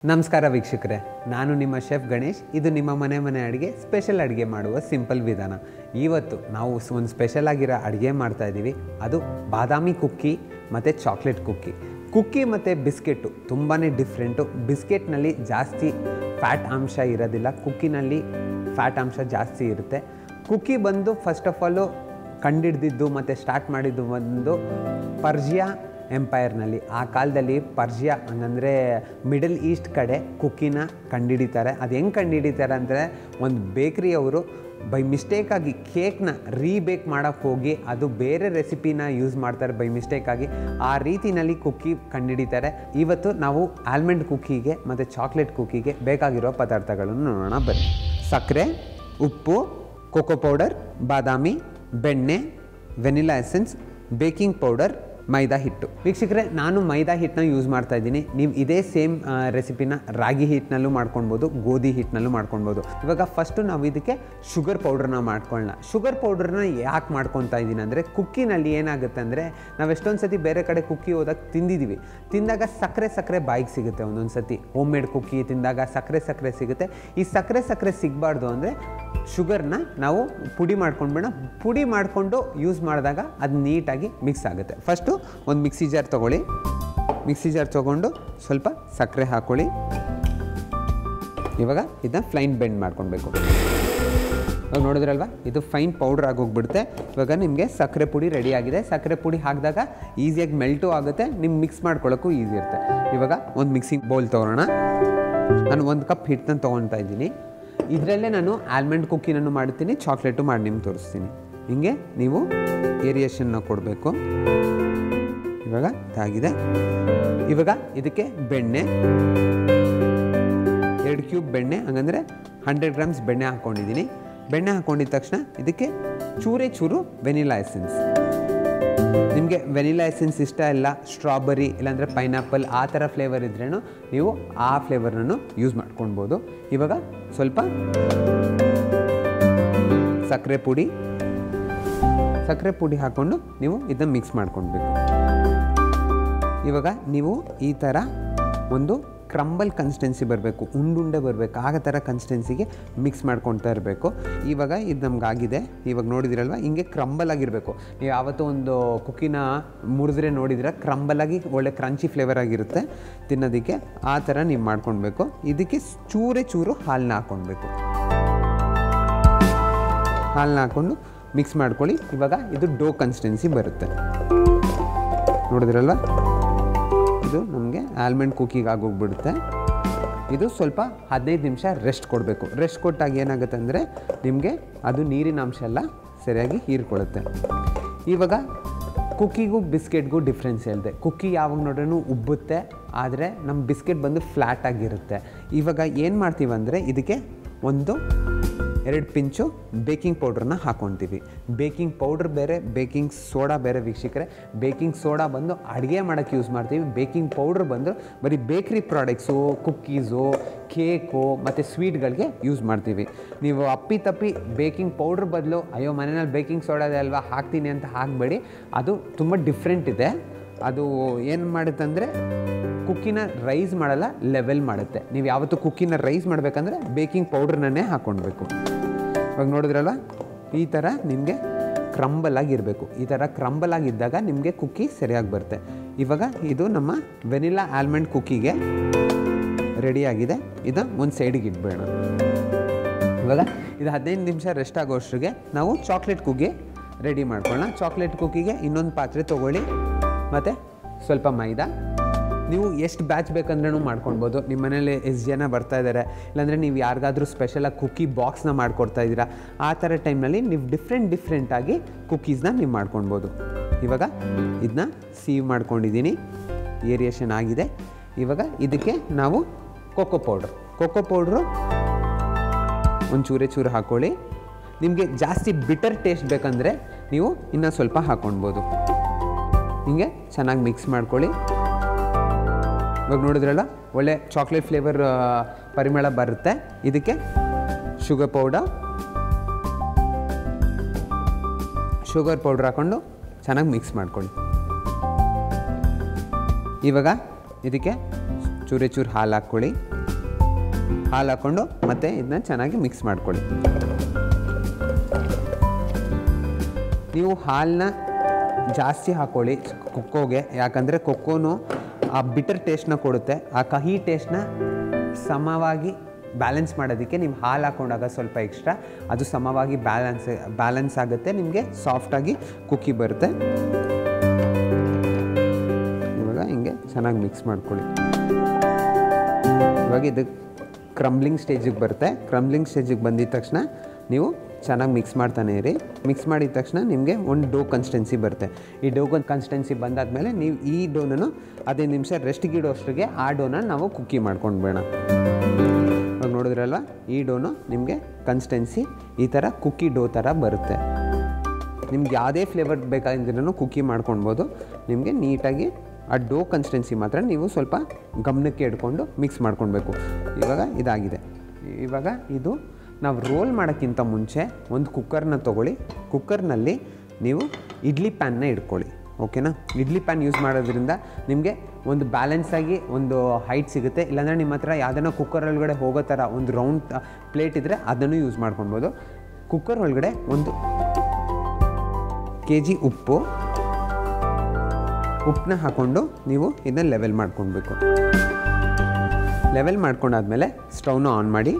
ನಮಸ್ಕಾರ ವೀಕ್ಷಕರೇ ನಾನು ನಿಮ್ಮ ಶೆಫ್ ಗಣೇಶ್ ಇದು ನಿಮ್ಮ ಮನೆ ಮನೆ ಅಡುಗೆ ಸ್ಪೆಷಲ್ ಅಡುಗೆ ಮಾಡುವ ಸಿಂಪಲ್ ವಿಧಾನ ಇವತ್ತು ನಾವು ಒಂದು ಸ್ಪೆಷಲ್ ಆಗಿರೋ ಅಡುಗೆ ಮಾಡ್ತಾ ಇದ್ದೀವಿ ಅದು ಬಾದಾಮಿ ಕುಕ್ಕಿ ಮತ್ತು ಚಾಕ್ಲೇಟ್ ಕುಕ್ಕಿ ಕುಕ್ಕಿ ಮತ್ತು ಬಿಸ್ಕೆಟು ತುಂಬಾ ಡಿಫ್ರೆಂಟು ಬಿಸ್ಕೆಟ್ನಲ್ಲಿ ಜಾಸ್ತಿ ಫ್ಯಾಟ್ ಅಂಶ ಇರೋದಿಲ್ಲ ಕುಕ್ಕಿನಲ್ಲಿ ಫ್ಯಾಟ್ ಅಂಶ ಜಾಸ್ತಿ ಇರುತ್ತೆ ಕುಕ್ಕಿ ಬಂದು ಫಸ್ಟ್ ಆಫ್ ಆಲು ಕಂಡಿಡ್ದಿದ್ದು ಮತ್ತು ಸ್ಟಾರ್ಟ್ ಮಾಡಿದ್ದು ಒಂದು ಪರ್ಜಿಯಾ ಎಂಪೈರ್ನಲ್ಲಿ ಆ ಕಾಲದಲ್ಲಿ ಪರ್ಜಿಯಾ ಹಂಗಂದರೆ ಮಿಡಲ್ ಈಸ್ಟ್ ಕಡೆ ಕುಕ್ಕಿನ ಕಂಡುಹಿಡಿತಾರೆ ಅದು ಹೆಂಗೆ ಕಂಡುಹಿಡಿತಾರೆ ಅಂದರೆ ಒಂದು ಬೇಕ್ರಿಯವರು ಬೈ ಮಿಸ್ಟೇಕಾಗಿ ಕೇಕ್ನ ರೀಬೇಕ್ ಮಾಡೋಕ್ಕೆ ಹೋಗಿ ಅದು ಬೇರೆ ರೆಸಿಪಿನ ಯೂಸ್ ಮಾಡ್ತಾರೆ ಬೈ ಮಿಸ್ಟೇಕಾಗಿ ಆ ರೀತಿನಲ್ಲಿ ಕುಕ್ಕಿ ಕಂಡುಹಿಡಿತಾರೆ ಇವತ್ತು ನಾವು ಆಲ್ಮಂಡ್ ಕುಕ್ಕಿಗೆ ಮತ್ತು ಚಾಕ್ಲೇಟ್ ಕುಕ್ಕಿಗೆ ಬೇಕಾಗಿರೋ ಪದಾರ್ಥಗಳನ್ನು ನೋಡೋಣ ಬನ್ನಿ ಸಕ್ಕರೆ ಉಪ್ಪು ಕೋಕೋ ಪೌಡರ್ ಬಾದಾಮಿ ಬೆಣ್ಣೆ vanilla essence baking powder maida ಹಿಟ್ಟು ವೀಕ್ಷಕರೇ ನಾನು ಮೈದಾ ಹಿಟ್ಟನ್ನ ಯೂಸ್ ಮಾಡ್ತಾ ಇದ್ದೀನಿ ನೀವು ಇದೇ ಸೇಮ್ ರೆಸಿಪಿನ ರಾಗಿ ಹಿಟ್ಟಿನಲ್ಲೂ ಮಾಡ್ಕೊಳ್ಬೋದು ಗೋಧಿ ಹಿಟ್ಟಿನಲ್ಲೂ ಮಾಡ್ಕೊಳ್ಬೋದು ಇವಾಗ ಫಸ್ಟು ನಾವು ಇದಕ್ಕೆ ಶುಗರ್ ಪೌಡ್ರನ್ನ ಮಾಡ್ಕೊಳ್ಳೋಣ ಶುಗರ್ ಪೌಡ್ರನ್ನ ಯಾಕೆ ಮಾಡ್ಕೊತಾ ಇದ್ದೀನಿ ಅಂದರೆ ಕುಕ್ಕಿನಲ್ಲಿ ಏನಾಗುತ್ತೆ ಅಂದರೆ ನಾವು ಎಷ್ಟೊಂದು ಸತಿ ಬೇರೆ ಕಡೆ ಕುಕ್ಕಿ ಹೋದಾಗ ತಿಂದಿದ್ದೀವಿ ತಿಂದಾಗ ಸಕ್ಕರೆ ಸಕ್ಕರೆ ಬಾಯಿಗೆ ಸಿಗುತ್ತೆ ಒಂದೊಂದು ಸತಿ ಹೋಮ್ ಮೇಡ್ ಕುಕ್ಕಿ ತಿಂದಾಗ ಸಕ್ಕರೆ ಸಕ್ಕರೆ ಸಿಗುತ್ತೆ ಈ ಸಕ್ಕರೆ ಸಕ್ಕರೆ ಸಿಗಬಾರ್ದು ಅಂದರೆ ಶುಗರ್ನ ನಾವು ಪುಡಿ ಮಾಡ್ಕೊಂಡ್ಬಿಡೋಣ ಪುಡಿ ಮಾಡಿಕೊಂಡು ಯೂಸ್ ಮಾಡಿದಾಗ ಅದು ನೀಟಾಗಿ ಮಿಕ್ಸ್ ಆಗುತ್ತೆ ಫಸ್ಟು ಒಂದು ಮಿಕ್ಸಿ ಜಾರ್ ತೊಗೊಳ್ಳಿ ಮಿಕ್ಸಿ ಜಾರ್ ತೊಗೊಂಡು ಸ್ವಲ್ಪ ಸಕ್ಕರೆ ಹಾಕ್ಕೊಳ್ಳಿ ಇವಾಗ ಇದನ್ನ ಫ್ಲೈನ್ ಬೆಂಡ್ ಮಾಡ್ಕೊಳ್ಬೇಕು ಇವಾಗ ನೋಡಿದ್ರಲ್ವಾ ಇದು ಫೈನ್ ಪೌಡ್ರ್ ಆಗೋಗ್ಬಿಡುತ್ತೆ ಇವಾಗ ನಿಮಗೆ ಸಕ್ಕರೆ ಪುಡಿ ರೆಡಿ ಆಗಿದೆ ಸಕ್ಕರೆ ಪುಡಿ ಹಾಕಿದಾಗ ಈಸಿಯಾಗಿ ಮೆಲ್ಟು ಆಗುತ್ತೆ ನಿಮ್ಗೆ ಮಿಕ್ಸ್ ಮಾಡ್ಕೊಳ್ಳೋಕ್ಕೂ ಈಸಿ ಇರುತ್ತೆ ಇವಾಗ ಒಂದು ಮಿಕ್ಸಿಂಗ್ ಬೌಲ್ ತೊಗೊಳೋಣ ನಾನು ಒಂದು ಕಪ್ ಹಿಟ್ಟನ್ನ ತೊಗೊಳ್ತಾ ಇದ್ದೀನಿ ಇದರಲ್ಲೇ ನಾನು ಆಲ್ಮಂಡ್ ಕುಕ್ಕಿನನ್ನು ಮಾಡ್ತೀನಿ ಚಾಕ್ಲೇಟು ಮಾಡಿ ನಿಮ್ಗೆ ತೋರಿಸ್ತೀನಿ ಹಿಂಗೆ ನೀವು ಏರಿಯೇಷನ್ನ ಕೊಡಬೇಕು ಇವಾಗ ಇದಾಗಿದೆ ಇವಾಗ ಇದಕ್ಕೆ ಬೆಣ್ಣೆ ಎರಡು ಕ್ಯೂಬ್ ಬೆಣ್ಣೆ ಹಂಗಂದರೆ ಹಂಡ್ರೆಡ್ ಗ್ರಾಮ್ಸ್ ಬೆಣ್ಣೆ ಹಾಕ್ಕೊಂಡಿದ್ದೀನಿ ಬೆಣ್ಣೆ ಹಾಕ್ಕೊಂಡಿದ ತಕ್ಷಣ ಇದಕ್ಕೆ ಚೂರೇ ಚೂರು ವೆನಿಲಾ ಎಸೆನ್ಸ್ ನಿಮಗೆ ವೆನಿಲಾ ಎಸೆನ್ಸ್ ಇಷ್ಟ ಇಲ್ಲ ಸ್ಟ್ರಾಬೆರಿ ಇಲ್ಲಾಂದರೆ ಪೈನಾಪಲ್ ಆ ಥರ ಫ್ಲೇವರ್ ಇದ್ರೇನು ನೀವು ಆ ಫ್ಲೇವರ್ನೂ ಯೂಸ್ ಮಾಡ್ಕೊಳ್ಬೋದು ಇವಾಗ ಸ್ವಲ್ಪ ಸಕ್ಕರೆ ಪುಡಿ ಸಕ್ಕರೆ ಪುಡಿ ಹಾಕ್ಕೊಂಡು ನೀವು ಇದನ್ನ ಮಿಕ್ಸ್ ಮಾಡ್ಕೊಳ್ಬೇಕು ಇವಾಗ ನೀವು ಈ ಥರ ಒಂದು ಕ್ರಂಬಲ್ ಕನ್ಸಿಸ್ಟೆನ್ಸಿ ಬರಬೇಕು ಉಂಡುಂಡೆ ಬರಬೇಕು ಆಗ ಥರ ಕನ್ಸಿಸ್ಟೆನ್ಸಿಗೆ ಮಿಕ್ಸ್ ಮಾಡ್ಕೊಳ್ತಾ ಇರಬೇಕು ಇವಾಗ ಇದು ನಮ್ಗೆ ಆಗಿದೆ ಇವಾಗ ನೋಡಿದಿರಲ್ವ ಹಿಂಗೆ ಕ್ರಂಬಲ್ ಆಗಿರಬೇಕು ನೀವು ಯಾವತ್ತೂ ಒಂದು ಕುಕ್ಕಿನ ಮುರಿದ್ರೆ ನೋಡಿದ್ರೆ ಕ್ರಂಬಲ್ ಆಗಿ ಒಳ್ಳೆ ಕ್ರಂಚಿ ಫ್ಲೇವರ್ ಆಗಿರುತ್ತೆ ತಿನ್ನೋದಕ್ಕೆ ಆ ಥರ ನೀವು ಮಾಡ್ಕೊಳ್ಬೇಕು ಇದಕ್ಕೆ ಚೂರೇ ಚೂರು ಹಾಲನ್ನ ಹಾಕ್ಕೊಳ್ಬೇಕು ಹಾಲನ್ನ ಹಾಕ್ಕೊಂಡು ಮಿಕ್ಸ್ ಮಾಡ್ಕೊಳ್ಳಿ ಇವಾಗ ಇದು ಡೋ ಕನ್ಸಿಸ್ಟೆನ್ಸಿ ಬರುತ್ತೆ ನೋಡಿದ್ರಲ್ವ ಇದು ನಮಗೆ ಆಲ್ಮಂಡ್ ಕುಕ್ಕಿಗೆ ಆಗೋಗ್ಬಿಡುತ್ತೆ ಇದು ಸ್ವಲ್ಪ ಹದಿನೈದು ನಿಮಿಷ ರೆಸ್ಟ್ ಕೊಡಬೇಕು ರೆಸ್ಟ್ ಕೊಟ್ಟಾಗ ಏನಾಗುತ್ತೆ ಅಂದರೆ ನಿಮಗೆ ಅದು ನೀರಿನ ಅಂಶ ಎಲ್ಲ ಸರಿಯಾಗಿ ಹೀರ್ಕೊಳ್ಳುತ್ತೆ ಇವಾಗ ಕುಕ್ಕಿಗೂ ಬಿಸ್ಕೆಟ್ಗೂ ಡಿಫ್ರೆನ್ಸ್ ಹೇಳಿದೆ ಕುಕ್ಕಿ ಯಾವಾಗ ನೋಡ್ರೂ ಉಬ್ಬುತ್ತೆ ಆದರೆ ನಮ್ಮ ಬಿಸ್ಕೆಟ್ ಬಂದು ಫ್ಲ್ಯಾಟ್ ಆಗಿರುತ್ತೆ ಇವಾಗ ಏನು ಮಾಡ್ತೀವಿ ಅಂದರೆ ಇದಕ್ಕೆ ಒಂದು ಎರಡು ಪಿಂಚು ಬೇಕಿಂಗ್ ಪೌಡ್ರನ್ನ ಹಾಕ್ಕೊತೀವಿ ಬೇಕಿಂಗ್ ಪೌಡ್ರ್ ಬೇರೆ ಬೇಕಿಂಗ್ ಸೋಡಾ ಬೇರೆ ವೀಕ್ಷಕರೇ ಬೇಕಿಂಗ್ ಸೋಡಾ ಬಂದು ಅಡುಗೆ ಮಾಡೋಕ್ಕೆ ಯೂಸ್ ಮಾಡ್ತೀವಿ ಬೇಕಿಂಗ್ ಪೌಡ್ರ್ ಬಂದು ಬರೀ ಬೇಕ್ರಿ ಪ್ರಾಡಕ್ಟ್ಸು ಕುಕ್ಕೀಸು ಕೇಕು ಮತ್ತು ಸ್ವೀಟ್ಗಳಿಗೆ ಯೂಸ್ ಮಾಡ್ತೀವಿ ನೀವು ಅಪ್ಪಿ ತಪ್ಪಿ ಬೇಕಿಂಗ್ ಪೌಡ್ರ್ ಬದಲು ಅಯ್ಯೋ ಮನೆಯಲ್ಲಿ ಬೇಕಿಂಗ್ ಸೋಡಾ ಇದೆ ಅಲ್ವಾ ಹಾಕ್ತೀನಿ ಅಂತ ಹಾಕಬೇಡಿ ಅದು ತುಂಬ ಡಿಫ್ರೆಂಟ್ ಇದೆ ಅದು ಏನು ಮಾಡುತ್ತಂದರೆ ಕುಕ್ಕಿನ ರೈಸ್ ಮಾಡಲ್ಲ ಲೆವೆಲ್ ಮಾಡುತ್ತೆ ನೀವು ಯಾವತ್ತು ಕುಕ್ಕಿನ ರೈಸ್ ಮಾಡಬೇಕಂದ್ರೆ ಬೇಕಿಂಗ್ ಪೌಡ್ರನ್ನೇ ಹಾಕ್ಕೊಳ್ಬೇಕು ಇವಾಗ ನೋಡಿದ್ರಲ್ಲ ಈ ಥರ ನಿಮಗೆ ಕ್ರಂಬಲ್ ಆಗಿರಬೇಕು ಈ ಥರ ಕ್ರಂಬಲ್ ಆಗಿದ್ದಾಗ ನಿಮಗೆ ಕುಕ್ಕಿ ಸರಿಯಾಗಿ ಬರುತ್ತೆ ಇವಾಗ ಇದು ನಮ್ಮ ವೆನಿಲಾ ಆಲ್ಮಂಡ್ ಕುಕ್ಕಿಗೆ ರೆಡಿಯಾಗಿದೆ ಇದು ಒಂದು ಸೈಡಿಗೆ ಇಟ್ಬೇಡ ಇವಾಗ ಇದು ಹದಿನೈದು ನಿಮಿಷ ರೆಸ್ಟ್ ಆಗೋಷ್ಟಿಗೆ ನಾವು ಚಾಕ್ಲೇಟ್ ಕುಗ್ಗೆ ರೆಡಿ ಮಾಡ್ಕೊಳ್ಳೋಣ ಚಾಕ್ಲೇಟ್ ಕುಕ್ಕಿಗೆ ಇನ್ನೊಂದು ಪಾತ್ರೆ ತೊಗೊಳ್ಳಿ ಮತ್ತು ಸ್ವಲ್ಪ ಮೈದಾ ನೀವು ಎಷ್ಟು ಬ್ಯಾಚ್ ಬೇಕಂದ್ರೂ ಮಾಡ್ಕೊಳ್ಬೋದು ನಿಮ್ಮ ಮನೇಲಿ ಎಷ್ಟು ಜನ ಬರ್ತಾ ಇದ್ದಾರೆ ಇಲ್ಲಾಂದರೆ ನೀವು ಯಾರಿಗಾದ್ರೂ ಸ್ಪೆಷಲಾಗಿ ಕುಕ್ಕಿ ಬಾಕ್ಸ್ನ ಮಾಡ್ಕೊಡ್ತಾ ಇದ್ದೀರಾ ಆ ಥರ ಟೈಮ್ನಲ್ಲಿ ನೀವು ಡಿಫ್ರೆಂಟ್ ಡಿಫ್ರೆಂಟಾಗಿ ಕುಕ್ಕೀಸ್ನ ನೀವು ಮಾಡ್ಕೊಳ್ಬೋದು ಇವಾಗ ಇದನ್ನ ಸೀವ್ ಮಾಡ್ಕೊಂಡಿದ್ದೀನಿ ಏರಿಯೇಷನ್ ಆಗಿದೆ ಇವಾಗ ಇದಕ್ಕೆ ನಾವು ಕೋಕೋ ಪೌಡ್ರ್ ಕೋಕೋ ಪೌಡ್ರು ಒಂದು ಚೂರೆ ಚೂರು ಹಾಕ್ಕೊಳ್ಳಿ ನಿಮಗೆ ಜಾಸ್ತಿ ಬಿಟರ್ ಟೇಸ್ಟ್ ಬೇಕಂದರೆ ನೀವು ಇನ್ನೂ ಸ್ವಲ್ಪ ಹಾಕ್ಕೊಳ್ಬೋದು ಹಿಂಗೆ ಚೆನ್ನಾಗಿ ಮಿಕ್ಸ್ ಮಾಡ್ಕೊಳ್ಳಿ ಇವಾಗ ನೋಡಿದ್ರಲ್ಲ ಒಳ್ಳೆ ಚಾಕ್ಲೇಟ್ ಫ್ಲೇವರ್ ಪರಿಮಳ ಬರುತ್ತೆ ಇದಕ್ಕೆ ಶುಗರ್ ಪೌಡರ್ ಶುಗರ್ ಪೌಡ್ರ್ ಹಾಕ್ಕೊಂಡು ಚೆನ್ನಾಗಿ ಮಿಕ್ಸ್ ಮಾಡ್ಕೊಳ್ಳಿ ಇವಾಗ ಇದಕ್ಕೆ ಚೂರೆ ಚೂರು ಹಾಲು ಹಾಕ್ಕೊಳ್ಳಿ ಹಾಲು ಹಾಕ್ಕೊಂಡು ಮತ್ತೆ ಇದನ್ನ ಚೆನ್ನಾಗಿ ಮಿಕ್ಸ್ ಮಾಡ್ಕೊಳ್ಳಿ ನೀವು ಹಾಲನ್ನ ಜಾಸ್ತಿ ಹಾಕ್ಕೊಳ್ಳಿ ಕೊಕ್ಕೋಗೆ ಯಾಕಂದರೆ ಕೊಕ್ಕೋನು ಆ ಬಿಟರ್ ಟೇಸ್ಟ್ನ ಕೊಡುತ್ತೆ ಆ ಕಹಿ ಟೇಸ್ಟ್ನ ಸಮವಾಗಿ ಬ್ಯಾಲೆನ್ಸ್ ಮಾಡೋದಕ್ಕೆ ನೀವು ಹಾಲು ಹಾಕೊಂಡಾಗ ಸ್ವಲ್ಪ ಎಕ್ಸ್ಟ್ರಾ ಅದು ಸಮವಾಗಿ ಬ್ಯಾಲೆನ್ಸ್ ಬ್ಯಾಲೆನ್ಸ್ ಆಗುತ್ತೆ ನಿಮಗೆ ಸಾಫ್ಟಾಗಿ ಕುಕ್ಕಿ ಬರುತ್ತೆ ಇವಾಗ ಹಿಂಗೆ ಚೆನ್ನಾಗಿ ಮಿಕ್ಸ್ ಮಾಡ್ಕೊಳ್ಳಿ ಇವಾಗ ಇದು ಕ್ರಂಬ್ಲಿಂಗ್ ಸ್ಟೇಜಿಗೆ ಬರುತ್ತೆ ಕ್ರಂಬ್ಲಿಂಗ್ ಸ್ಟೇಜಿಗೆ ಬಂದಿದ ತಕ್ಷಣ ನೀವು ಚೆನ್ನಾಗಿ ಮಿಕ್ಸ್ ಮಾಡ್ತಾನೆ ಇರಿ ಮಿಕ್ಸ್ ಮಾಡಿದ ತಕ್ಷಣ ನಿಮಗೆ ಒಂದು ಡೋ ಕನ್ಸಿಸ್ಟೆನ್ಸಿ ಬರುತ್ತೆ ಈ ಡೋ ಕನ್ಸಿಸ್ಟೆನ್ಸಿ ಬಂದಾದಮೇಲೆ ನೀವು ಈ ಡೋನನ್ನು ಹದಿನೈದು ನಿಮಿಷ ರೆಸ್ಟ್ಗೆ ಇಡೋಷ್ಟಿಗೆ ಆ ಡೋನ ನಾವು ಕುಕ್ಕಿ ಮಾಡ್ಕೊಂಡು ಬೇಡ ಇವಾಗ ನೋಡಿದ್ರಲ್ವ ಈ ಡೋನು ನಿಮಗೆ ಕನ್ಸಿಸ್ಟೆನ್ಸಿ ಈ ಥರ ಕುಕ್ಕಿ ಡೋ ಥರ ಬರುತ್ತೆ ನಿಮ್ಗೆ ಯಾವುದೇ ಫ್ಲೇವರ್ ಬೇಕಾಗಿದ್ರೂ ಕುಕ್ಕಿ ಮಾಡ್ಕೊಳ್ಬೋದು ನಿಮಗೆ ನೀಟಾಗಿ ಆ ಡೋ ಕನ್ಸಿಸ್ಟೆನ್ಸಿ ಮಾತ್ರ ನೀವು ಸ್ವಲ್ಪ ಗಮನಕ್ಕೆ ಇಟ್ಕೊಂಡು ಮಿಕ್ಸ್ ಮಾಡ್ಕೊಳ್ಬೇಕು ಇವಾಗ ಇದಾಗಿದೆ ಇವಾಗ ಇದು ನಾವು ರೋಲ್ ಮಾಡೋಕ್ಕಿಂತ ಮುಂಚೆ ಒಂದು ಕುಕ್ಕರ್ನ ತೊಗೊಳ್ಳಿ ಕುಕ್ಕರ್ನಲ್ಲಿ ನೀವು ಇಡ್ಲಿ ಪ್ಯಾನ್ನ ಇಟ್ಕೊಳ್ಳಿ ಓಕೆನಾ ಇಡ್ಲಿ ಪ್ಯಾನ್ ಯೂಸ್ ಮಾಡೋದ್ರಿಂದ ನಿಮಗೆ ಒಂದು ಬ್ಯಾಲೆನ್ಸ್ ಆಗಿ ಒಂದು ಹೈಟ್ ಸಿಗುತ್ತೆ ಇಲ್ಲಾಂದರೆ ನಿಮ್ಮ ಹತ್ರ ಯಾವುದನ್ನ ಕುಕ್ಕರ್ ಒಳಗಡೆ ಹೋಗೋ ಥರ ಒಂದು ರೌಂಡ್ ಪ್ಲೇಟ್ ಇದ್ದರೆ ಅದನ್ನು ಯೂಸ್ ಮಾಡ್ಕೊಳ್ಬೋದು ಕುಕ್ಕರ್ ಒಳಗಡೆ ಒಂದು ಕೆ ಜಿ ಉಪ್ಪು ಉಪ್ಪನ್ನ ಹಾಕ್ಕೊಂಡು ನೀವು ಇದನ್ನ ಲೆವೆಲ್ ಮಾಡ್ಕೊಳ್ಬೇಕು ಲೆವೆಲ್ ಮಾಡ್ಕೊಂಡಾದ್ಮೇಲೆ ಸ್ಟವ್ನ ಆನ್ ಮಾಡಿ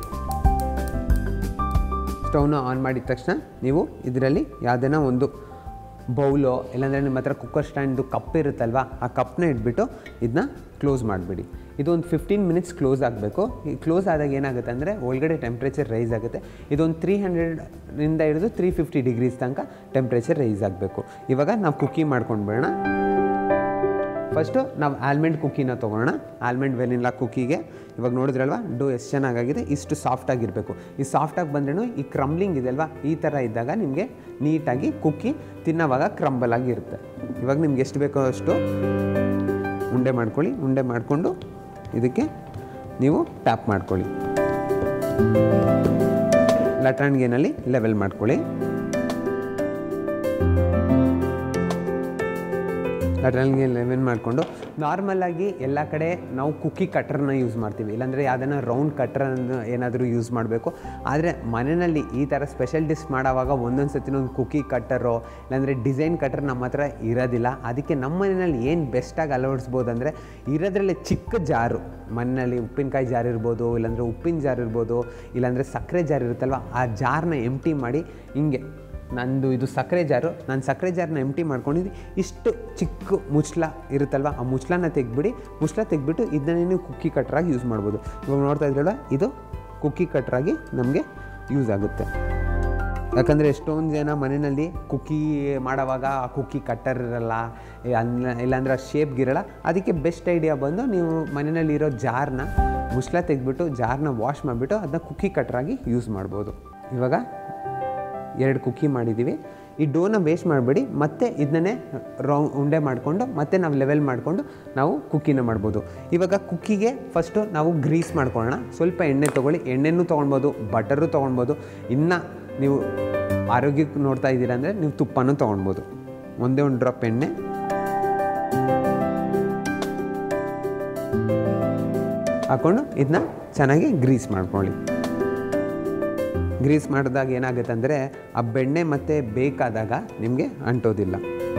ಸ್ಟವ್ನ ಆನ್ ಮಾಡಿದ ತಕ್ಷಣ ನೀವು ಇದರಲ್ಲಿ ಯಾವುದೇನೋ ಒಂದು ಬೌಲೋ ಇಲ್ಲಾಂದರೆ ನಿಮ್ಮ ಹತ್ರ ಕುಕ್ಕರ್ ಸ್ಟ್ಯಾಂಡ್ದು ಕಪ್ ಇರುತ್ತಲ್ವ ಆ ಕಪ್ನ ಇಟ್ಬಿಟ್ಟು ಇದನ್ನ ಕ್ಲೋಸ್ ಮಾಡಿಬಿಡಿ ಇದು ಒಂದು ಫಿಫ್ಟೀನ್ ಮಿನಿಟ್ಸ್ ಕ್ಲೋಸ್ ಆಗಬೇಕು ಈ ಕ್ಲೋಸ್ ಆದಾಗ ಏನಾಗುತ್ತೆ ಅಂದರೆ ಒಳಗಡೆ ಟೆಂಪ್ರೇಚರ್ ರೈಸ್ ಆಗುತ್ತೆ ಇದೊಂದು ತ್ರೀ ಹಂಡ್ರೆಡ್ನಿಂದ ಹಿಡಿದು ತ್ರೀ ಫಿಫ್ಟಿ ಡಿಗ್ರೀಸ್ ತನಕ ಟೆಂಪ್ರೇಚರ್ ರೈಸ್ ಆಗಬೇಕು ಇವಾಗ ನಾವು ಕುಕ್ಕಿ ಮಾಡ್ಕೊಂಡು ಬೇಡ ಫಸ್ಟು ನಾವು ಆಲ್ಮೆಂಡ್ ಕುಕ್ಕಿನ ತೊಗೊಳ್ಳೋಣ ಆಲ್ಮೆಂಡ್ ವೆನಿಲ್ಲಾ ಕುಕ್ಕಿಗೆ ಇವಾಗ ನೋಡಿದ್ರಲ್ವಾ ಡೋ ಎಷ್ಟು ಚೆನ್ನಾಗಾಗಿದೆ ಇಷ್ಟು ಸಾಫ್ಟಾಗಿರಬೇಕು ಈ ಸಾಫ್ಟಾಗಿ ಬಂದ್ರೂ ಈ ಕ್ರಂಬ್ಲಿಂಗ್ ಇದೆ ಅಲ್ವಾ ಈ ಥರ ಇದ್ದಾಗ ನಿಮಗೆ ನೀಟಾಗಿ ಕುಕ್ಕಿ ತಿನ್ನೋವಾಗ ಕ್ರಂಬಲ್ ಆಗಿರುತ್ತೆ ಇವಾಗ ನಿಮ್ಗೆ ಎಷ್ಟು ಬೇಕೋ ಅಷ್ಟು ಉಂಡೆ ಮಾಡ್ಕೊಳ್ಳಿ ಉಂಡೆ ಮಾಡಿಕೊಂಡು ಇದಕ್ಕೆ ನೀವು ಟ್ಯಾಪ್ ಮಾಡ್ಕೊಳ್ಳಿ ಲಟಾಣಿಗೆನಲ್ಲಿ ಲೆವೆಲ್ ಮಾಡ್ಕೊಳ್ಳಿ ಲಟಾಣಿಗೆ ಲೆವೆಲ್ ಮಾಡಿಕೊಂಡು ನಾರ್ಮಲಾಗಿ ಎಲ್ಲ ಕಡೆ ನಾವು ಕುಕ್ಕಿ ಕಟ್ರನ್ನ ಯೂಸ್ ಮಾಡ್ತೀವಿ ಇಲ್ಲಾಂದರೆ ಯಾವುದನ್ನ ರೌಂಡ್ ಕಟ್ರನ್ನು ಏನಾದರೂ ಯೂಸ್ ಮಾಡಬೇಕು ಆದರೆ ಮನೆಯಲ್ಲಿ ಈ ಥರ ಸ್ಪೆಷಲ್ ಡಿಶ್ ಮಾಡೋವಾಗ ಒಂದೊಂದು ಸತಿ ಒಂದು ಕುಕ್ಕಿ ಕಟ್ಟರೋ ಇಲ್ಲಾಂದರೆ ಡಿಸೈನ್ ಕಟ್ರ್ ನಮ್ಮ ಹತ್ರ ಇರೋದಿಲ್ಲ ಅದಕ್ಕೆ ನಮ್ಮ ಮನೆಯಲ್ಲಿ ಏನು ಬೆಸ್ಟಾಗಿ ಅಳವಡಿಸ್ಬೋದು ಅಂದರೆ ಇರೋದ್ರಲ್ಲೇ ಚಿಕ್ಕ ಜಾರು ಮನೆಯಲ್ಲಿ ಉಪ್ಪಿನಕಾಯಿ ಜಾರ್ ಇರ್ಬೋದು ಇಲ್ಲಾಂದರೆ ಉಪ್ಪಿನ ಜಾರ್ ಇರ್ಬೋದು ಇಲ್ಲಾಂದರೆ ಸಕ್ಕರೆ ಜಾರ್ ಇರುತ್ತಲ್ವ ಆ ಜಾರ್ನ ಎಂಟಿ ಮಾಡಿ ಹಿಂಗೆ ನಂದು ಇದು ಸಕ್ಕರೆ ಜಾರು ನಾನು ಸಕ್ಕರೆ ಜಾರನ್ನ ಎಂಟಿ ಮಾಡ್ಕೊಂಡಿದ್ದು ಇಷ್ಟು ಚಿಕ್ಕ ಮುಚ್ಚಳ ಇರುತ್ತಲ್ವ ಆ ಮುಚ್ಚಳನ ತೆಗ್ಬಿಡಿ ಮುಚ್ಚಳ ತೆಗ್ಬಿಟ್ಟು ಇದನ್ನೇ ನೀವು ಕುಕ್ಕಿ ಕಟ್ರಾಗಿ ಯೂಸ್ ಮಾಡ್ಬೋದು ಇವಾಗ ನೋಡ್ತಾ ಇದ್ರಲ್ಲ ಇದು ಕುಕ್ಕಿ ಕಟ್ರಾಗಿ ನಮಗೆ ಯೂಸ್ ಆಗುತ್ತೆ ಯಾಕಂದರೆ ಎಷ್ಟೊಂದು ಜನ ಮನೆಯಲ್ಲಿ ಕುಕ್ಕಿ ಮಾಡೋವಾಗ ಆ ಕುಕ್ಕಿ ಕಟ್ಟರ್ ಇರಲ್ಲ ಅಲ್ಲ ಇಲ್ಲಾಂದ್ರೆ ಆ ಶೇಪ್ಗಿರಲ್ಲ ಅದಕ್ಕೆ ಬೆಸ್ಟ್ ಐಡಿಯಾ ಬಂದು ನೀವು ಮನೆಯಲ್ಲಿರೋ ಜಾರ್ನ ಮುಚ್ಚಳ ತೆಗೆದ್ಬಿಟ್ಟು ಜಾರ್ನ ವಾಶ್ ಮಾಡಿಬಿಟ್ಟು ಅದನ್ನ ಕುಕ್ಕಿ ಕಟ್ರಾಗಿ ಯೂಸ್ ಮಾಡ್ಬೋದು ಇವಾಗ ಎರಡು ಕುಕ್ಕಿ ಮಾಡಿದ್ದೀವಿ ಈ ಡೋನ ವೇಸ್ಟ್ ಮಾಡಬೇಡಿ ಮತ್ತೆ ಇದನ್ನೇ ರೌ ಉಂಡೆ ಮಾಡಿಕೊಂಡು ಮತ್ತೆ ನಾವು ಲೆವೆಲ್ ಮಾಡಿಕೊಂಡು ನಾವು ಕುಕ್ಕಿನ ಮಾಡ್ಬೋದು ಇವಾಗ ಕುಕ್ಕಿಗೆ ಫಸ್ಟು ನಾವು ಗ್ರೀಸ್ ಮಾಡ್ಕೊಳ್ಳೋಣ ಸ್ವಲ್ಪ ಎಣ್ಣೆ ತೊಗೊಳ್ಳಿ ಎಣ್ಣೆನೂ ತೊಗೊಳ್ಬೋದು ಬಟರು ತೊಗೊಳ್ಬೋದು ಇನ್ನು ನೀವು ಆರೋಗ್ಯಕ್ಕೆ ನೋಡ್ತಾ ಇದ್ದೀರಾ ಅಂದರೆ ನೀವು ತುಪ್ಪನೂ ತೊಗೊಳ್ಬೋದು ಒಂದೇ ಒಂದು ಡ್ರಾಪ್ ಎಣ್ಣೆ ಹಾಕ್ಕೊಂಡು ಇದನ್ನ ಚೆನ್ನಾಗಿ ಗ್ರೀಸ್ ಮಾಡ್ಕೊಳ್ಳಿ ಗ್ರೀಸ್ ಮಾಡಿದಾಗ ಏನಾಗುತ್ತೆ ಅಂದರೆ ಆ ಬೆಣ್ಣೆ ಮತ್ತು ಬೇಕಾದಾಗ ನಿಮಗೆ ಅಂಟೋದಿಲ್ಲ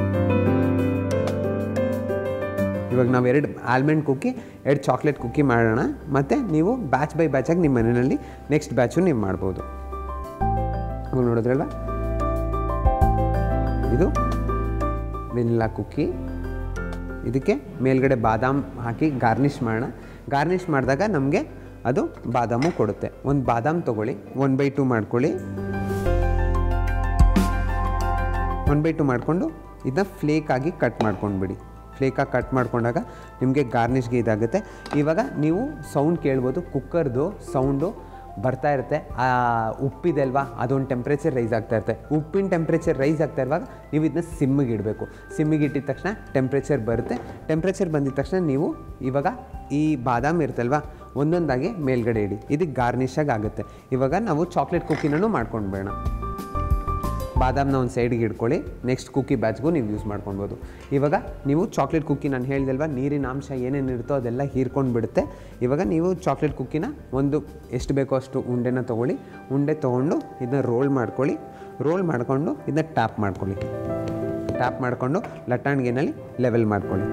ಇವಾಗ ನಾವು ಎರಡು ಆಲ್ಮಂಡ್ ಕುಕ್ಕಿ ಎರಡು ಚಾಕ್ಲೇಟ್ ಕುಕ್ಕಿ ಮಾಡೋಣ ಮತ್ತು ನೀವು ಬ್ಯಾಚ್ ಬೈ ಬ್ಯಾಚಾಗಿ ನಿಮ್ಮ ಮನೆಯಲ್ಲಿ ನೆಕ್ಸ್ಟ್ ಬ್ಯಾಚು ನೀವು ಮಾಡ್ಬೋದು ಇವಾಗ ನೋಡಿದ್ರಲ್ವ ಇದು ವೆನಿಲ್ಲಾ ಕುಕ್ಕಿ ಇದಕ್ಕೆ ಮೇಲ್ಗಡೆ ಬಾದಾಮ್ ಹಾಕಿ ಗಾರ್ನಿಷ್ ಮಾಡೋಣ ಗಾರ್ನಿಷ್ ಮಾಡಿದಾಗ ನಮಗೆ ಅದು ಬಾದಾಮು ಕೊಡುತ್ತೆ ಒಂದು ಬಾದಾಮ್ ತೊಗೊಳ್ಳಿ ಒನ್ ಬೈ ಟು ಮಾಡ್ಕೊಳ್ಳಿ ಒನ್ ಬೈ ಟು ಮಾಡಿಕೊಂಡು ಇದನ್ನ ಫ್ಲೇಕಾಗಿ ಕಟ್ ಮಾಡ್ಕೊಂಡ್ಬಿಡಿ ಫ್ಲೇಕಾಗಿ ಕಟ್ ಮಾಡ್ಕೊಂಡಾಗ ನಿಮಗೆ ಗಾರ್ನಿಷ್ಗೆ ಇದಾಗುತ್ತೆ ಇವಾಗ ನೀವು ಸೌಂಡ್ ಕೇಳ್ಬೋದು ಕುಕ್ಕರ್ದು ಸೌಂಡು ಬರ್ತಾ ಇರುತ್ತೆ ಆ ಉಪ್ಪಿದೆ ಅಲ್ವಾ ಅದೊಂದು ಟೆಂಪ್ರೇಚರ್ ರೈಸ್ ಆಗ್ತಾ ಇರುತ್ತೆ ಉಪ್ಪಿನ ಟೆಂಪ್ರೇಚರ್ ರೈಸ್ ಆಗ್ತಾ ಇರುವಾಗ ನೀವು ಇದನ್ನ ಸಿಮ್ಮಿಗೆ ಇಡಬೇಕು ಸಿಮ್ಮಿಗೆ ಇಟ್ಟಿದ ತಕ್ಷಣ ಟೆಂಪ್ರೇಚರ್ ಬರುತ್ತೆ ಟೆಂಪ್ರೇಚರ್ ಬಂದಿದ ತಕ್ಷಣ ನೀವು ಇವಾಗ ಈ ಬಾದಾಮ್ ಇರುತ್ತಲ್ವಾ ಒಂದೊಂದಾಗಿ ಮೇಲ್ಗಡೆ ಇಡಿ ಇದಕ್ಕೆ ಗಾರ್ನಿಷಾಗಿ ಆಗುತ್ತೆ ಇವಾಗ ನಾವು ಚಾಕ್ಲೇಟ್ ಕುಕ್ಕಿನೂ ಮಾಡ್ಕೊಂಡು ಬೇಡ ಬಾದಾಮ್ನ ಒಂದು ಸೈಡ್ಗೆ ಇಟ್ಕೊಳ್ಳಿ ನೆಕ್ಸ್ಟ್ ಕುಕ್ಕಿ ಬ್ಯಾಚ್ಗೂ ನೀವು ಯೂಸ್ ಮಾಡ್ಕೊಳ್ಬೋದು ಇವಾಗ ನೀವು ಚಾಕ್ಲೇಟ್ ಕುಕ್ಕಿ ನಾನು ಹೇಳ್ದಲ್ವಾ ನೀರಿನ ಅಂಶ ಏನೇನು ಇರುತ್ತೋ ಅದೆಲ್ಲ ಹೀರ್ಕೊಂಡು ಬಿಡುತ್ತೆ ಇವಾಗ ನೀವು ಚಾಕ್ಲೇಟ್ ಕುಕ್ಕಿನ ಒಂದು ಎಷ್ಟು ಬೇಕೋ ಅಷ್ಟು ಉಂಡೆನ ತೊಗೊಳ್ಳಿ ಉಂಡೆ ತೊಗೊಂಡು ಇದನ್ನ ರೋಲ್ ಮಾಡ್ಕೊಳ್ಳಿ ರೋಲ್ ಮಾಡಿಕೊಂಡು ಇದನ್ನ ಟ್ಯಾಪ್ ಮಾಡ್ಕೊಳ್ಳಿ ಟ್ಯಾಪ್ ಮಾಡಿಕೊಂಡು ಲಟ್ಟಾಣಿಗೆನಲ್ಲಿ ಲೆವೆಲ್ ಮಾಡ್ಕೊಳ್ಳಿ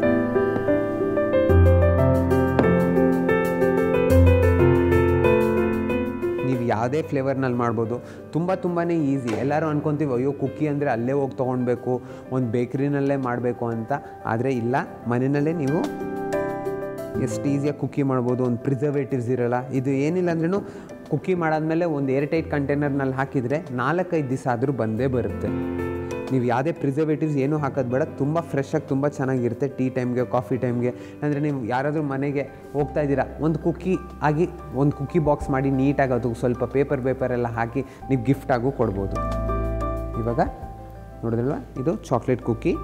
ನೀವು ಯಾವುದೇ ಫ್ಲೇವರ್ನಲ್ಲಿ ಮಾಡ್ಬೋದು ತುಂಬ ತುಂಬಾ ಈಸಿ ಎಲ್ಲರೂ ಅನ್ಕೊತೀವಿ ಅಯ್ಯೋ ಕುಕ್ಕಿ ಅಂದರೆ ಅಲ್ಲೇ ಹೋಗಿ ತೊಗೊಳ್ಬೇಕು ಒಂದು ಬೇಕ್ರಿನಲ್ಲೇ ಮಾಡಬೇಕು ಅಂತ ಆದರೆ ಇಲ್ಲ ಮನೆಯಲ್ಲೇ ನೀವು ಎಷ್ಟು ಈಸಿಯಾಗಿ ಕುಕ್ಕಿ ಮಾಡ್ಬೋದು ಒಂದು ಪ್ರಿಸರ್ವೇಟಿವ್ಸ್ ಇರೋಲ್ಲ ಇದು ಏನಿಲ್ಲ ಅಂದ್ರೂ ಕುಕ್ಕಿ ಮಾಡಾದ್ಮೇಲೆ ಒಂದು ಏರ್ ಟೈಟ್ ಕಂಟೈನರ್ನಲ್ಲಿ ಹಾಕಿದರೆ ನಾಲ್ಕೈದು ದಿವಸ ಆದರೂ ಬಂದೇ ಬರುತ್ತೆ ನೀವು ಯಾವುದೇ ಪ್ರಿಸರ್ವೇಟಿವ್ಸ್ ಏನೂ ಹಾಕೋದು ಬೇಡ ತುಂಬ ಫ್ರೆಶ್ ಆಗಿ ತುಂಬ ಚೆನ್ನಾಗಿರುತ್ತೆ ಟೀ ಟೈಮ್ಗೆ ಕಾಫಿ ಟೈಮ್ಗೆ ಅಂದರೆ ನೀವು ಯಾರಾದರೂ ಮನೆಗೆ ಹೋಗ್ತಾ ಇದ್ದೀರಾ ಒಂದು ಕುಕ್ಕಿ ಆಗಿ ಒಂದು ಕುಕ್ಕಿ ಬಾಕ್ಸ್ ಮಾಡಿ ನೀಟಾಗಿ ಅದು ಸ್ವಲ್ಪ ಪೇಪರ್ ಪೇಪರ್ ಎಲ್ಲ ಹಾಕಿ ನೀವು ಗಿಫ್ಟಾಗೂ ಕೊಡ್ಬೋದು ಇವಾಗ ನೋಡಿದ್ರಲ್ವ ಇದು ಚಾಕ್ಲೇಟ್ ಕುಕ್ಕಿ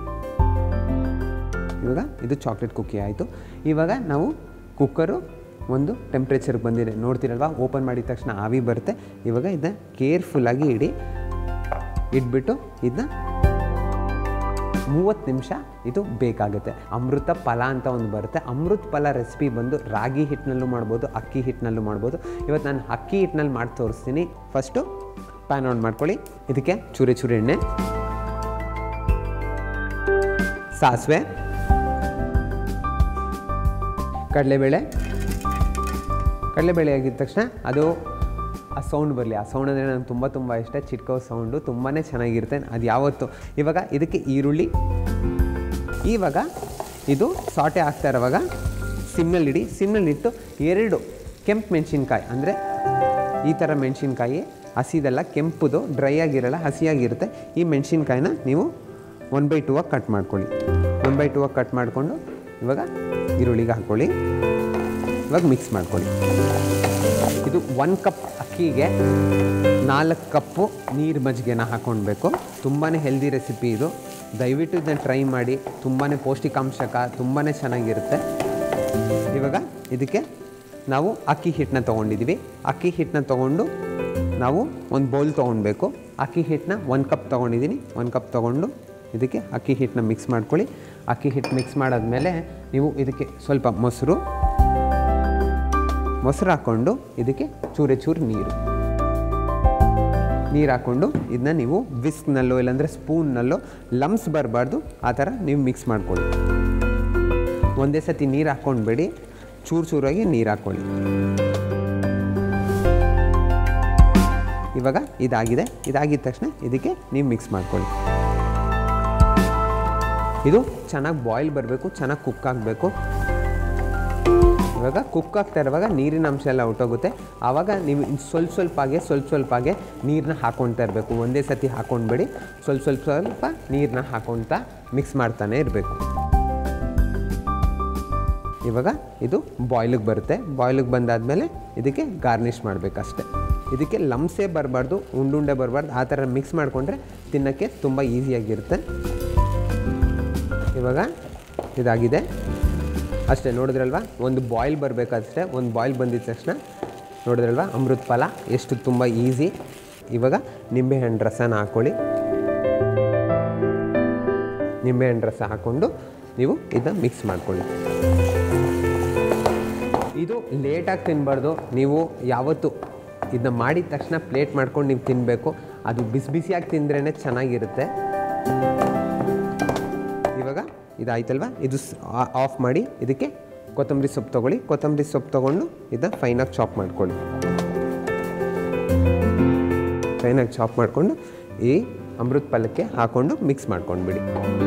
ಇವಾಗ ಇದು ಚಾಕ್ಲೇಟ್ ಕುಕ್ಕಿ ಆಯಿತು ಇವಾಗ ನಾವು ಕುಕ್ಕರು ಒಂದು ಟೆಂಪ್ರೇಚರ್ಗೆ ಬಂದಿದೆ ನೋಡ್ತೀರಲ್ವಾ ಓಪನ್ ಮಾಡಿದ ತಕ್ಷಣ ಆವಿ ಬರುತ್ತೆ ಇವಾಗ ಇದನ್ನ ಕೇರ್ಫುಲ್ಲಾಗಿ ಇಡಿ ಇಟ್ಬಿಟ್ಟು ಇದನ್ನ ಮೂವತ್ತು ನಿಮಿಷ ಇದು ಬೇಕಾಗುತ್ತೆ ಅಮೃತ ಫಲ ಅಂತ ಒಂದು ಬರುತ್ತೆ ಅಮೃತ ಫಲ ರೆಸಿಪಿ ಬಂದು ರಾಗಿ ಹಿಟ್ಟಿನಲ್ಲೂ ಮಾಡ್ಬೋದು ಅಕ್ಕಿ ಹಿಟ್ಟಿನಲ್ಲೂ ಮಾಡ್ಬೋದು ಇವತ್ತು ನಾನು ಅಕ್ಕಿ ಹಿಟ್ಟಿನಲ್ಲಿ ಮಾಡಿ ತೋರಿಸ್ತೀನಿ ಫಸ್ಟು ಪ್ಯಾನ್ ಆನ್ ಮಾಡ್ಕೊಳ್ಳಿ ಇದಕ್ಕೆ ಚೂರಿ ಚೂರಿ ಎಣ್ಣೆ ಸಾಸಿವೆ ಕಡಲೆಬೇಳೆ ಕಡಲೆಬೇಳೆ ಆಗಿದ ತಕ್ಷಣ ಅದು ಆ ಸೌಂಡ್ ಬರಲಿ ಆ ಸೌಂಡ್ ಅಂದರೆ ನನಗೆ ತುಂಬ ತುಂಬ ಇಷ್ಟ ಚಿಟ್ಕೋ ಸೌಂಡು ತುಂಬಾ ಚೆನ್ನಾಗಿರುತ್ತೆ ಅದು ಯಾವತ್ತು ಇವಾಗ ಇದಕ್ಕೆ ಈರುಳ್ಳಿ ಇವಾಗ ಇದು ಸಾಟೆ ಆಗ್ತಾ ಇರೋವಾಗ ಸಿಮ್ನಲ್ಲಿಡಿ ಸಿಮ್ನಲ್ಲಿಟ್ಟು ಎರಡು ಕೆಂಪು ಮೆಣಸಿನ್ಕಾಯಿ ಅಂದರೆ ಈ ಥರ ಮೆಣಸಿನ್ಕಾಯಿ ಹಸಿದೆಲ್ಲ ಕೆಂಪುದು ಡ್ರೈ ಆಗಿರಲ್ಲ ಹಸಿಯಾಗಿರುತ್ತೆ ಈ ಮೆಣಸಿನ್ಕಾಯಿನ ನೀವು ಒನ್ ಬೈ ಟೂ ಆಗಿ ಕಟ್ ಮಾಡ್ಕೊಳ್ಳಿ ಒನ್ ಬೈ ಟೂ ಆಗಿ ಕಟ್ ಮಾಡಿಕೊಂಡು ಇವಾಗ ಈರುಳ್ಳಿಗೆ ಹಾಕ್ಕೊಳ್ಳಿ ಇವಾಗ ಮಿಕ್ಸ್ ಮಾಡ್ಕೊಳ್ಳಿ ಇದು ಒನ್ ಕಪ್ ಅಕ್ಕಿಗೆ ನಾಲ್ಕು ಕಪ್ಪು ನೀರು ಮಜ್ಜಿಗೆನ ಹಾಕ್ಕೊಳ್ಬೇಕು ತುಂಬಾ ಹೆಲ್ದಿ ರೆಸಿಪಿ ಇದು ದಯವಿಟ್ಟು ಇದನ್ನ ಟ್ರೈ ಮಾಡಿ ತುಂಬಾ ಪೌಷ್ಟಿಕಾಂಶಕ ತುಂಬಾ ಚೆನ್ನಾಗಿರುತ್ತೆ ಇವಾಗ ಇದಕ್ಕೆ ನಾವು ಅಕ್ಕಿ ಹಿಟ್ಟನ್ನ ತೊಗೊಂಡಿದ್ದೀವಿ ಅಕ್ಕಿ ಹಿಟ್ಟನ್ನ ತೊಗೊಂಡು ನಾವು ಒಂದು ಬೌಲ್ ತೊಗೊಳ್ಬೇಕು ಅಕ್ಕಿ ಹಿಟ್ಟನ್ನ ಒಂದು ಕಪ್ ತೊಗೊಂಡಿದ್ದೀನಿ ಒಂದು ಕಪ್ ತೊಗೊಂಡು ಇದಕ್ಕೆ ಅಕ್ಕಿ ಹಿಟ್ಟನ್ನ ಮಿಕ್ಸ್ ಮಾಡ್ಕೊಳ್ಳಿ ಅಕ್ಕಿ ಹಿಟ್ಟು ಮಿಕ್ಸ್ ಮಾಡಾದ್ಮೇಲೆ ನೀವು ಇದಕ್ಕೆ ಸ್ವಲ್ಪ ಮೊಸರು ಮೊಸರು ಹಾಕ್ಕೊಂಡು ಇದಕ್ಕೆ ಚೂರೆ ಚೂರು ನೀರು ನೀರು ಹಾಕ್ಕೊಂಡು ಇದನ್ನ ನೀವು ವಿಸ್ಕ್ನಲ್ಲೋ ಇಲ್ಲಾಂದರೆ ಸ್ಪೂನ್ನಲ್ಲೋ ಲಮ್ಸ್ ಬರಬಾರ್ದು ಆ ಥರ ನೀವು ಮಿಕ್ಸ್ ಮಾಡ್ಕೊಳ್ಳಿ ಒಂದೇ ಸತಿ ನೀರು ಹಾಕ್ಕೊಂಡ್ಬೇಡಿ ಚೂರು ಚೂರಾಗಿ ನೀರು ಹಾಕ್ಕೊಳ್ಳಿ ಇವಾಗ ಇದಾಗಿದೆ ಇದಾಗಿದ ತಕ್ಷಣ ಇದಕ್ಕೆ ನೀವು ಮಿಕ್ಸ್ ಮಾಡ್ಕೊಳ್ಳಿ ಇದು ಚೆನ್ನಾಗಿ ಬಾಯ್ಲ್ ಬರಬೇಕು ಚೆನ್ನಾಗಿ ಕುಕ್ ಆಗಬೇಕು ಇವಾಗ ಕುಕ್ ಆಗ್ತಾ ಇರುವಾಗ ನೀರಿನ ಅಂಶ ಎಲ್ಲ ಹೊಟ್ಟೋಗುತ್ತೆ ಆವಾಗ ನೀವು ಇನ್ ಸ್ವಲ್ಪ ಸ್ವಲ್ಪಾಗೆ ಸ್ವಲ್ಪ ಸ್ವಲ್ಪಾಗೆ ನೀರನ್ನ ಹಾಕ್ಕೊಳ್ತಾ ಇರಬೇಕು ಒಂದೇ ಸತಿ ಹಾಕ್ಕೊಂಡ್ಬೇಡಿ ಸ್ವಲ್ಪ ಸ್ವಲ್ಪ ಸ್ವಲ್ಪ ನೀರನ್ನ ಹಾಕ್ಕೊಳ್ತಾ ಮಿಕ್ಸ್ ಮಾಡ್ತಾನೆ ಇರಬೇಕು ಇವಾಗ ಇದು ಬಾಯ್ಲಿಗೆ ಬರುತ್ತೆ ಬಾಯ್ಲಿಗೆ ಬಂದಾದಮೇಲೆ ಇದಕ್ಕೆ ಗಾರ್ನಿಷ್ ಮಾಡಬೇಕಷ್ಟೆ ಇದಕ್ಕೆ ಲಮ್ಸೇ ಬರಬಾರ್ದು ಉಂಡುಂಡೆ ಬರಬಾರ್ದು ಆ ಥರ ಮಿಕ್ಸ್ ಮಾಡಿಕೊಂಡ್ರೆ ತಿನ್ನೋಕ್ಕೆ ತುಂಬ ಈಸಿಯಾಗಿರುತ್ತೆ ಇವಾಗ ಇದಾಗಿದೆ ಅಷ್ಟೇ ನೋಡಿದ್ರಲ್ವಾ ಒಂದು ಬಾಯ್ಲ್ ಬರಬೇಕಷ್ಟೇ ಒಂದು ಬಾಯ್ಲ್ ಬಂದಿದ ತಕ್ಷಣ ನೋಡಿದ್ರಲ್ವಾ ಅಮೃತ ಫಲ ಎಷ್ಟು ತುಂಬ ಈಸಿ ಇವಾಗ ನಿಂಬೆಹಣ್ಣು ರಸನ ಹಾಕ್ಕೊಳ್ಳಿ ನಿಂಬೆಹಣ್ಣು ರಸ ಹಾಕ್ಕೊಂಡು ನೀವು ಇದನ್ನ ಮಿಕ್ಸ್ ಮಾಡ್ಕೊಳ್ಳಿ ಇದು ಲೇಟಾಗಿ ತಿನ್ನಬಾರ್ದು ನೀವು ಯಾವತ್ತು ಇದನ್ನ ಮಾಡಿದ ತಕ್ಷಣ ಪ್ಲೇಟ್ ಮಾಡ್ಕೊಂಡು ನೀವು ತಿನ್ನಬೇಕು ಅದು ಬಿಸಿ ಬಿಸಿಯಾಗಿ ತಿಂದ್ರೇ ಚೆನ್ನಾಗಿರುತ್ತೆ ಇವಾಗ ಇದಾಯ್ತಲ್ವಾ ಇದು ಆಫ್ ಮಾಡಿ ಇದಕ್ಕೆ ಕೊತ್ತಂಬರಿ ಸೊಪ್ಪು ತೊಗೊಳ್ಳಿ ಕೊತ್ತಂಬರಿ ಸೊಪ್ಪು ತೊಗೊಂಡು ಇದನ್ನ ಫೈನಾಗಿ ಚಾಪ್ ಮಾಡ್ಕೊಳ್ಳಿ ಫೈನಾಗಿ ಚಾಪ್ ಮಾಡಿಕೊಂಡು ಈ ಅಮೃತ ಫಲಕ್ಕೆ ಹಾಕ್ಕೊಂಡು ಮಿಕ್ಸ್ ಮಾಡ್ಕೊಂಡ್ಬಿಡಿ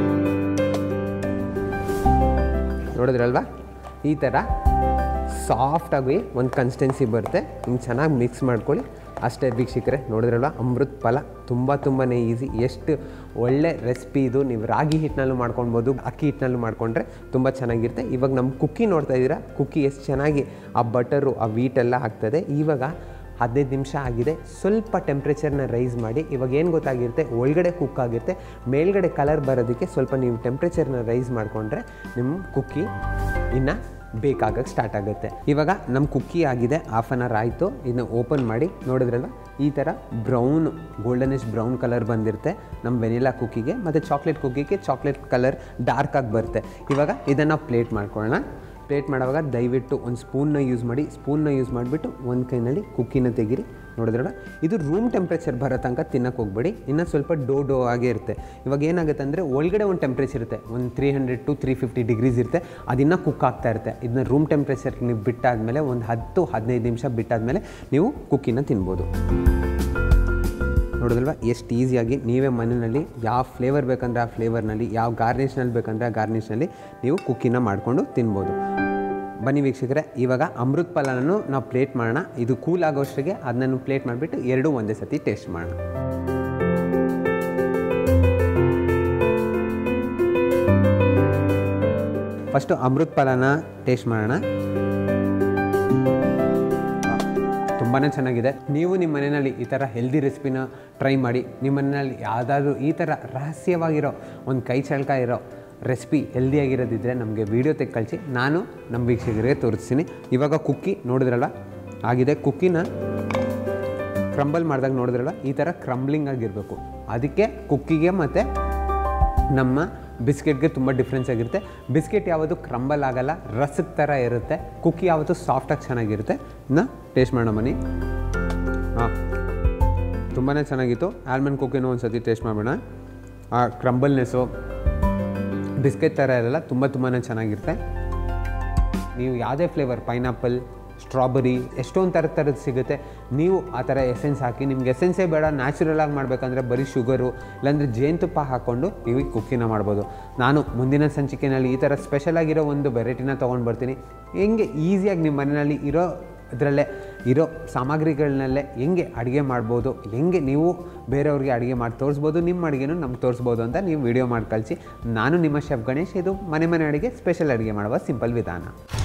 ನೋಡಿದ್ರಲ್ವಾ ಈ ಥರ ಸಾಫ್ಟಾಗಿ ಒಂದು ಕನ್ಸಿಸ್ಟೆನ್ಸಿ ಬರುತ್ತೆ ಹಿಂಗೆ ಚೆನ್ನಾಗಿ ಮಿಕ್ಸ್ ಮಾಡ್ಕೊಳ್ಳಿ ಅಷ್ಟೇ ವೀಕ್ಷಕರೇ ನೋಡಿದ್ರಲ್ವ ಅಮೃತ ಫಲ ತುಂಬ ತುಂಬಾ ಈಸಿ ಎಷ್ಟು ಒಳ್ಳೆ ರೆಸಿಪಿ ಇದು ನೀವು ರಾಗಿ ಹಿಟ್ಟಿನಲ್ಲೂ ಮಾಡ್ಕೊಳ್ಬೋದು ಅಕ್ಕಿ ಹಿಟ್ಟಿನಲ್ಲೂ ಮಾಡ್ಕೊಂಡ್ರೆ ತುಂಬ ಚೆನ್ನಾಗಿರುತ್ತೆ ಇವಾಗ ನಮ್ಮ ಕುಕ್ಕಿ ನೋಡ್ತಾ ಇದ್ದೀರಾ ಕುಕ್ಕಿ ಎಷ್ಟು ಚೆನ್ನಾಗಿ ಆ ಬಟರು ಆ ವೀಟೆಲ್ಲ ಆಗ್ತದೆ ಇವಾಗ ಹದಿನೈದು ನಿಮಿಷ ಆಗಿದೆ ಸ್ವಲ್ಪ ಟೆಂಪ್ರೇಚರ್ನ ರೈಸ್ ಮಾಡಿ ಇವಾಗ ಏನು ಗೊತ್ತಾಗಿರುತ್ತೆ ಒಳಗಡೆ ಕುಕ್ ಆಗಿರುತ್ತೆ ಮೇಲ್ಗಡೆ ಕಲರ್ ಬರೋದಕ್ಕೆ ಸ್ವಲ್ಪ ನೀವು ಟೆಂಪ್ರೇಚರ್ನ ರೈಸ್ ಮಾಡಿಕೊಂಡ್ರೆ ನಿಮ್ಮ ಕುಕ್ಕಿ ಇನ್ನು ಬೇಕಾಗಕ್ಕೆ ಸ್ಟಾರ್ಟ್ ಆಗುತ್ತೆ ಇವಾಗ ನಮ್ಮ ಕುಕ್ಕಿ ಆಗಿದೆ ಹಾಫ್ ಆನ್ ಅವರ್ ಆಯಿತು ಇದನ್ನ ಓಪನ್ ಮಾಡಿ ನೋಡಿದ್ರಲ್ವ ಈ ಥರ ಬ್ರೌನ್ ಗೋಲ್ಡನಿಶ್ ಬ್ರೌನ್ ಕಲರ್ ಬಂದಿರುತ್ತೆ ನಮ್ಮ ವೆನಿಲಾ ಕುಕ್ಕಿಗೆ ಮತ್ತು ಚಾಕ್ಲೇಟ್ ಕುಕ್ಕಿಗೆ ಚಾಕ್ಲೇಟ್ ಕಲರ್ ಡಾರ್ಕ್ ಆಗಿ ಬರುತ್ತೆ ಇವಾಗ ಇದನ್ನು ಪ್ಲೇಟ್ ಮಾಡ್ಕೊಳ್ಳೋಣ ಪ್ಲೇಟ್ ಮಾಡುವಾಗ ದಯವಿಟ್ಟು ಒಂದು ಸ್ಪೂನ್ನ ಯೂಸ್ ಮಾಡಿ ಸ್ಪೂನ್ನ ಯೂಸ್ ಮಾಡಿಬಿಟ್ಟು ಒಂದು ಕೈನಲ್ಲಿ ಕುಕ್ಕಿನ ತೆಗೀರಿ ನೋಡಿದ್ರಲ್ಲ ಇದು ರೂಮ್ ಟೆಂಪ್ರೇಚರ್ ಬರೋ ತನಕ ತಿನ್ನಕ್ಕೆ ಹೋಗ್ಬೇಡಿ ಇನ್ನು ಸ್ವಲ್ಪ ಡೋ ಡೋ ಆಗೇ ಇರುತ್ತೆ ಇವಾಗ ಏನಾಗುತ್ತೆ ಅಂದರೆ ಒಳಗಡೆ ಒಂದು ಟೆಂಪ್ರೇಚರ್ ಇರುತ್ತೆ ಒಂದು three hundred to three fifty degrees ಇರುತ್ತೆ ಅದಿನ್ನೂ ಕುಕ್ ಆಗ್ತಾ ಇರುತ್ತೆ ಇದನ್ನ ರೂಮ್ ಟೆಂಪ್ರೇಚರ್ ನೀವು ಬಿಟ್ಟಾದಮೇಲೆ ಒಂದು ಹತ್ತು ಹದಿನೈದು ನಿಮಿಷ ಬಿಟ್ಟಾದಮೇಲೆ ನೀವು ಕುಕ್ಕಿನ ತಿನ್ಬೋದು ನೋಡಿದಲ್ವ ಎಷ್ಟು ಈಸಿಯಾಗಿ ನೀವೇ ಮನೆಯಲ್ಲಿ ಯಾವ ಫ್ಲೇವರ್ ಬೇಕಂದ್ರೆ ಆ ಫ್ಲೇವರ್ನಲ್ಲಿ ಯಾವ ಗಾರ್ನಿಷ್ನಲ್ಲಿ ಬೇಕಂದರೆ ಆ ಗಾರ್ನಿಷ್ನಲ್ಲಿ ನೀವು ಕುಕ್ಕಿನ ಮಾಡಿಕೊಂಡು ತಿನ್ಬೋದು ಬನ್ನಿ ವೀಕ್ಷಕರೇ ಇವಾಗ ಅಮೃತ್ ಫಲನೂ ನಾವು ಪ್ಲೇಟ್ ಮಾಡೋಣ ಇದು ಕೂಲ್ ಆಗೋಷ್ಟಿಗೆ ಅದನ್ನು ಪ್ಲೇಟ್ ಮಾಡಿಬಿಟ್ಟು ಎರಡೂ ಒಂದೇ ಸತಿ ಟೇಸ್ಟ್ ಮಾಡೋಣ ಫಸ್ಟು ಅಮೃತ್ ಫಲನ ಟೇಸ್ಟ್ ಮಾಡೋಣ ತುಂಬಾ ಚೆನ್ನಾಗಿದೆ ನೀವು ನಿಮ್ಮ ಮನೆಯಲ್ಲಿ ಈ ಥರ ಹೆಲ್ದಿ ರೆಸಿಪಿನ ಟ್ರೈ ಮಾಡಿ ನಿಮ್ಮ ಮನೆಯಲ್ಲಿ ಯಾವುದಾದ್ರೂ ಈ ಥರ ರಹಸ್ಯವಾಗಿರೋ ಒಂದು ಕೈ ಚಳಕ ಇರೋ ರೆಸಿಪಿ ಹೆಲ್ದಿಯಾಗಿರೋದಿದ್ದರೆ ನಮಗೆ ವೀಡಿಯೋ ತೆಗೆ ಕಳಿಸಿ ನಾನು ನಮ್ಮ ವೀಕ್ಷಕರಿಗೆ ತೋರಿಸ್ತೀನಿ ಇವಾಗ ಕುಕ್ಕಿ ನೋಡಿದ್ರಲ್ಲ ಆಗಿದೆ ಕುಕ್ಕಿನ ಕ್ರಂಬಲ್ ಮಾಡಿದಾಗ ನೋಡಿದ್ರಲ್ಲ ಈ ಥರ ಕ್ರಂಬ್ಲಿಂಗ್ ಆಗಿರಬೇಕು ಅದಕ್ಕೆ ಕುಕ್ಕಿಗೆ ಮತ್ತು ನಮ್ಮ ಬಿಸ್ಕೆಟ್ಗೆ ತುಂಬ ಡಿಫ್ರೆನ್ಸ್ ಆಗಿರುತ್ತೆ ಬಿಸ್ಕೆಟ್ ಯಾವುದು ಕ್ರಂಬಲ್ ಆಗಲ್ಲ ರಸದ ಥರ ಇರುತ್ತೆ ಕುಕ್ಕಿ ಯಾವತ್ತು ಸಾಫ್ಟಾಗಿ ಚೆನ್ನಾಗಿರುತ್ತೆ ಇನ್ನು ಟೇಸ್ಟ್ ಮಾಡೋಣ ಬನ್ನಿ ಹಾಂ ತುಂಬಾ ಚೆನ್ನಾಗಿತ್ತು ಆಲ್ಮಂಡ್ ಕುಕ್ಕಿನೂ ಒಂದು ಸತಿ ಟೇಸ್ಟ್ ಮಾಡೋಣ ಆ ಕ್ರಂಬಲ್ನೆಸ್ಸು ಬಿಸ್ಕೆಟ್ ಥರ ಇರಲ್ಲ ತುಂಬ ತುಂಬಾ ಚೆನ್ನಾಗಿರುತ್ತೆ ನೀವು ಯಾವುದೇ ಫ್ಲೇವರ್ ಪೈನಾಪಲ್ ಸ್ಟ್ರಾಬೆರಿ ಎಷ್ಟೊಂದು ಥರದ ಥರದ್ದು ಸಿಗುತ್ತೆ ನೀವು ಆ ಥರ ಎಸೆನ್ಸ್ ಹಾಕಿ ನಿಮ್ಗೆ ಎಸೆನ್ಸೇ ಬೇಡ ನ್ಯಾಚುರಲ್ ಆಗಿ ಮಾಡಬೇಕಂದ್ರೆ ಬರೀ ಶುಗರು ಇಲ್ಲಾಂದರೆ ಜೇನುತುಪ್ಪ ಹಾಕ್ಕೊಂಡು ನೀವು ಈ ಕುಕ್ಕಿನ ಮಾಡ್ಬೋದು ನಾನು ಮುಂದಿನ ಸಂಚಿಕೆಯಲ್ಲಿ ಈ ಥರ ಸ್ಪೆಷಲ್ ಆಗಿರೋ ಒಂದು ವೆರೈಟಿನ ತೊಗೊಂಡು ಬರ್ತೀನಿ ಹೆಂಗೆ ಈಸಿಯಾಗಿ ನಿಮ್ಮ ಮನೆಯಲ್ಲಿ ಇರೋ ಇದರಲ್ಲೇ ಇರೋ ಸಾಮಗ್ರಿಗಳನ್ನಲ್ಲೇ ಹೆಂಗೆ ಅಡುಗೆ ಮಾಡ್ಬೋದು ಹೆಂಗೆ ನೀವು ಬೇರೆಯವ್ರಿಗೆ ಅಡುಗೆ ಮಾಡಿ ತೋರಿಸ್ಬೋದು ನಿಮ್ಮ ಅಡುಗೆನೂ ನಮ್ಗೆ ತೋರಿಸ್ಬೋದು ಅಂತ ನೀವು ವಿಡಿಯೋ ಮಾಡಿ ಕಳಿಸಿ ನಾನು ನಿಮ್ಮ ಶೆಫ್ ಗಣೇಶ್ ಇದು ಮನೆ ಮನೆ ಅಡುಗೆ ಸ್ಪೆಷಲ್ ಅಡುಗೆ ಮಾಡುವ ಸಿಂಪಲ್ ವಿಧಾನ